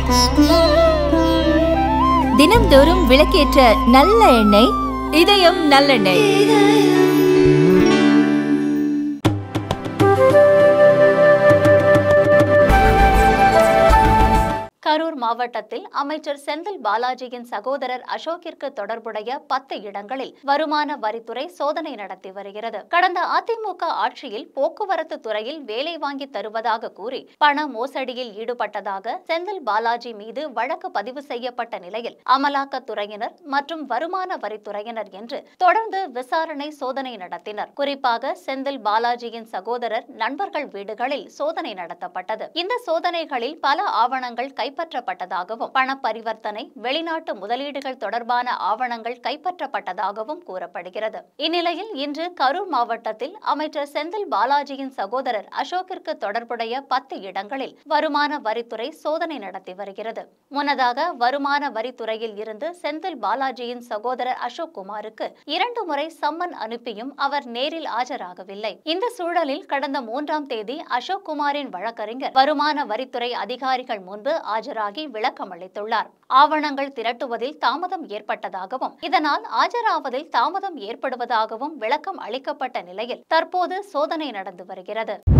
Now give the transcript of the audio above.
தினம்தோறும் விளக்கேற்ற நல்ல எண்ணெய் இதயம் நல்லெண்ணெய் கரூர் மாவட்டத்தில் அமைச்சர் செந்தில் பாலாஜியின் சகோதரர் அசோக்கிற்கு தொடர்புடைய பத்து இடங்களில் வருமான வரித்துறை சோதனை நடத்தி வருகிறது கடந்த அதிமுக ஆட்சியில் போக்குவரத்து துறையில் வேலை வாங்கி தருவதாக கூறி பண மோசடியில் ஈடுபட்டதாக செந்தில் பாலாஜி மீது வழக்கு பதிவு செய்யப்பட்ட நிலையில் அமலாக்கத்துறையினர் மற்றும் வருமான வரித்துறையினர் என்று தொடர்ந்து விசாரணை சோதனை நடத்தினர் குறிப்பாக செந்தில் பாலாஜியின் சகோதரர் நண்பர்கள் வீடுகளில் சோதனை நடத்தப்பட்டது இந்த சோதனைகளில் பல ஆவணங்கள் கைப்பற்றப்பட்டதாகவும் பண பரிவர்த்தனை வெளிநாட்டு முதலீடுகள் தொடர்பான ஆவணங்கள் கைப்பற்றப்பட்டதாகவும் கூறப்படுகிறது இந்நிலையில் இன்று கரூர் மாவட்டத்தில் அமைச்சர் செந்தில் பாலாஜியின் சகோதரர் அசோக்கிற்கு தொடர்புடைய பத்து இடங்களில் வருமான வரித்துறை சோதனை நடத்தி வருகிறது முன்னதாக வருமான வரித்துறையில் இருந்து செந்தில் பாலாஜியின் சகோதரர் அசோக் குமாருக்கு இரண்டு முறை சம்மன் அனுப்பியும் அவர் நேரில் ஆஜராகவில்லை இந்த சூழலில் கடந்த மூன்றாம் தேதி அசோக் குமாரின் வழக்கறிஞர் வருமான வரித்துறை அதிகாரிகள் முன்பு ஆஜராகி விளக்கம் அளித்துள்ளார் ஆவணங்கள் திரட்டுவதில் தாமதம் ஏற்பட்டதாகவும் இதனால் ஆஜராவதில் தாமதம் ஏற்படுவதாகவும் விளக்கம் அளிக்கப்பட்ட நிலையில் தற்போது சோதனை நடந்து வருகிறது